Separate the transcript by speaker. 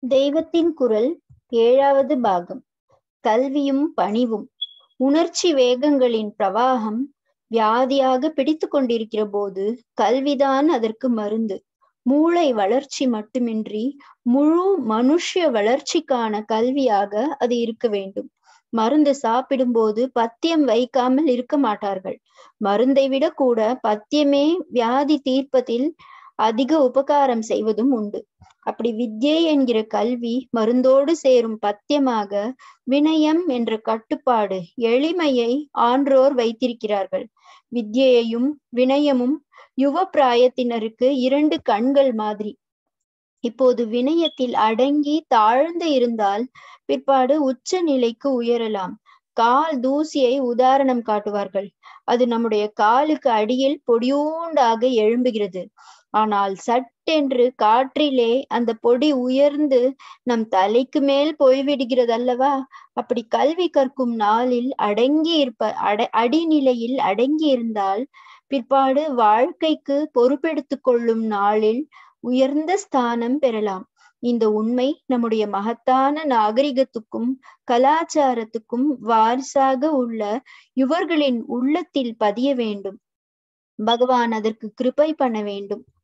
Speaker 1: தெய்வத்தின் குரல் ஏழாவது பாகம் கல்வியும் பணிவும் உணர்ச்சி வேகங்களின் பிரவாகம் வியாதியாக பிடித்து கொண்டிருக்கிற போது கல்விதான் அதற்கு மருந்து மூளை வளர்ச்சி மட்டுமின்றி முழு மனுஷ வளர்ச்சிக்கான கல்வியாக அது இருக்க வேண்டும் மருந்து சாப்பிடும்போது பத்தியம் வைக்காமல் இருக்க மாட்டார்கள் மருந்தை விட கூட பத்தியமே வியாதி தீர்ப்பதில் அதிக உபகாரம் செய்வதும் உண்டு அப்படி வித்யை என்கிற கல்வி மருந்தோடு சேரும் பத்தியமாக வினயம் என்ற கட்டுப்பாடு எளிமையை ஆன்றோர் வைத்திருக்கிறார்கள் வித்யையும் வினயமும் யுவ பிராயத்தினருக்கு இரண்டு கண்கள் மாதிரி இப்போது வினயத்தில் அடங்கி தாழ்ந்து இருந்தால் பிற்பாடு உச்ச நிலைக்கு உயரலாம் கால் தூசியை உதாரணம் காட்டுவார்கள் அது நம்முடைய காலுக்கு அடியில் பொடியூண்டாக எழும்புகிறது ஆனால் சட்டென்று காற்றிலே அந்த பொடி உயர்ந்து நம் தலைக்கு மேல் போய்விடுகிறது அல்லவா அப்படி கல்வி கற்கும் நாளில் அடங்கி இருப்ப அட அடிநிலையில் அடங்கி இருந்தால் பிற்பாடு வாழ்க்கைக்கு பொறுப்பெடுத்து கொள்ளும் நாளில் உயர்ந்த ஸ்தானம் பெறலாம் இந்த உண்மை நம்முடைய மகத்தான நாகரிகத்துக்கும் கலாச்சாரத்துக்கும் வாரிசாக உள்ள இவர்களின் உள்ளத்தில் பதிய வேண்டும் பகவான் அதற்கு கிருபை பண்ண வேண்டும்